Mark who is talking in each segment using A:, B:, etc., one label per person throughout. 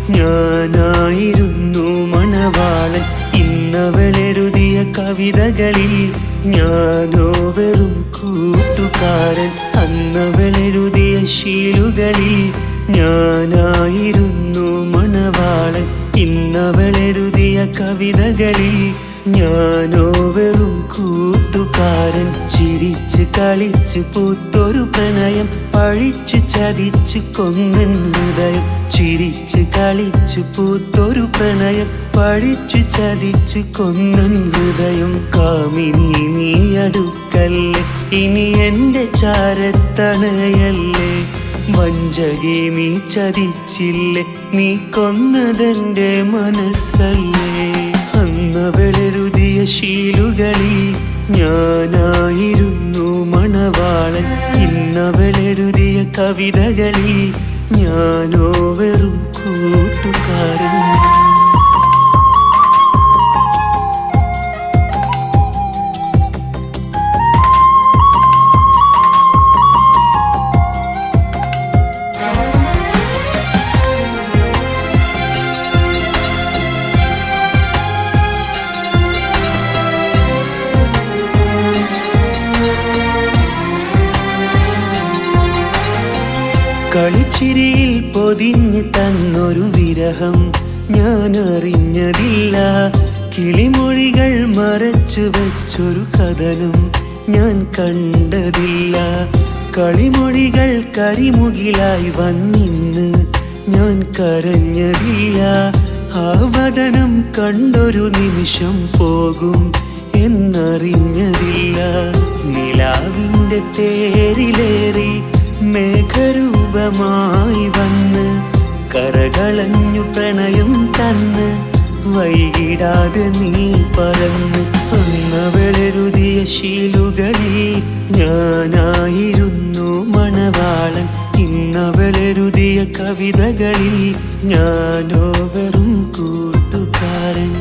A: ഞാനായിരുന്നു മണവാളൻ ഇന്നവളെഴുതിയ കവിതകളിൽ ഞാനോ വെറും കൂട്ടുകാരൻ അന്നവളെഴുതിയ ശീലുകളിൽ ഞാനായിരുന്നു മണവാളൻ ഇന്നവളെഴുതിയ കവിതകളിൽ ഞാനോ വെറും കൂട്ടുകാരൻ ചിരിച്ച് കളിച്ച് പൂത്തൊരു പ്രണയം പഴിച്ച് ചതിച്ച് കൊന്നൻ ഹൃദയം ചിരിച്ച് കളിച്ച് പൂത്തൊരു പ്രണയം പഴിച്ച് ചതിച്ച് കൊന്നൻ ഹൃദയം കാമിനി നീ അടുക്കല്ലേ ഇനി എന്റെ ചാരത്തണയല്ലേ വഞ്ചകി നീ ചതിച്ചില്ലേ നീ കൊന്നതെന്റെ മനസ്സല്ലേ അന്നവളെഴുതിയ ശീലുകളിൽ ഞാനായിരുന്നു മണവാളൻ ഇന്നവളെഴുതിയ കവിതകളിൽ ഞാനോ വെറും കൂട്ടുകാരൻ കളിച്ചിരിയിൽ പൊതിഞ്ഞ് തന്നൊരു വിരഹം ഞാൻ അറിഞ്ഞതില്ല കിളിമൊഴികൾ മറച്ചു വെച്ചൊരു കഥനം ഞാൻ കണ്ടതില്ല കളിമൊഴികൾ കരിമുകിലായി വന്നിന്ന് ഞാൻ കരഞ്ഞതില്ല ആ വദനം കണ്ടൊരു നിമിഷം പോകും എന്നറിഞ്ഞതില്ല നിലാവിൻ്റെ തേരിലേറി മേഘരൂപമായി വന്ന് കരകളഞ്ഞു പ്രണയം തന്ന് വൈകിടാതെ നീ പറന്ന് അന്നവളെഴുതിയ ശീലുകളിൽ ഞാനായിരുന്നു മണവാളൻ ഇന്നവളെഴുതിയ കവിതകളിൽ ഞാനോ വെറും കൂട്ടുകാരൻ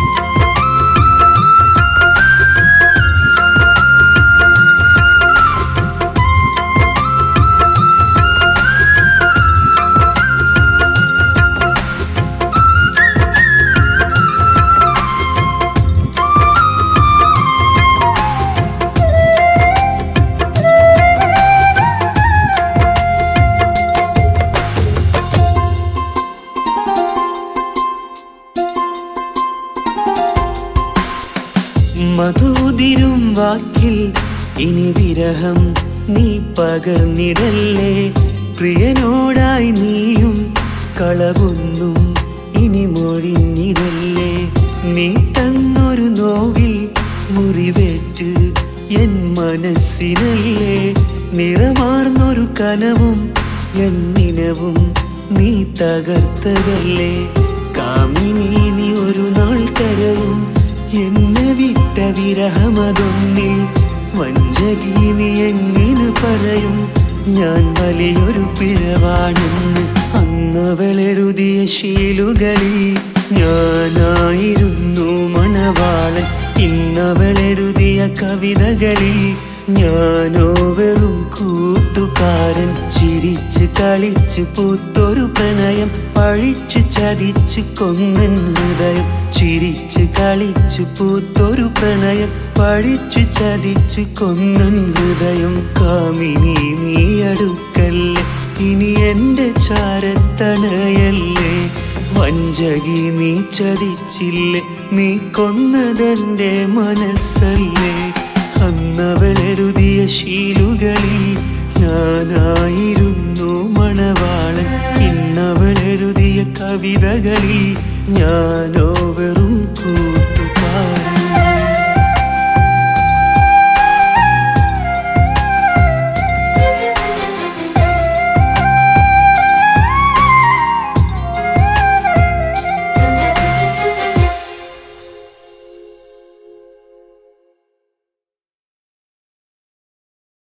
A: മധുതിരും വാക്കിൽ ഇനി വിരഹം നീ പകർന്നിടല്ലേ പ്രിയനോടായി നീയും കളവൊന്നും ഇനി മൊഴിഞ്ഞിടല്ലേ നീ തന്നൊരു നോവിൽ മുറിവേറ്റ് എൻ മനസ്സിനല്ലേ നിറമാർന്നൊരു കനവും എൻ നിനവും നീ തകർത്തതല്ലേ കാമിനി നീ ഒരു നാൾ കരവും എന്നെ വിട്ട വിരഹമതൊന്നിൽ വഞ്ചകി നീ എങ്ങനെ പറയും ഞാൻ വലിയൊരു പിഴവാണെന്ന് അന്നവളെഴുതിയ ശീലുകളിൽ ഞാനായിരുന്നു മണവാളൻ ഇന്നവളെഴുതിയ കവിതകളിൽ ഞാനോ വെറും കൂട്ടുകാരൻ ചിരിച്ച് കളിച്ച് പൂത്തൊരു പ്രണയം പഴിച്ച് ചതിച്ച് കൊന്നൻ ഹൃദയം ചിരിച്ച് കളിച്ച് പൂത്തൊരു പ്രണയം പഴിച്ച് ചതിച്ച് കൊന്നൻ ഹൃദയം കാമിനി നീ അടുക്കല്ലേ ഇനി എന്റെ ചാരത്തണയല്ലേ വഞ്ചകി നീ ചതിച്ചില്ലേ നീ കൊന്നതെന്റെ മനസ്സല്ലേ അന്നവളെഴുതിയ ശീലുകളിൽ ഞാനായിരുന്നു മണവാളൻ ഇന്നവളെഴുതിയ കവിതകളിൽ ഞാനോ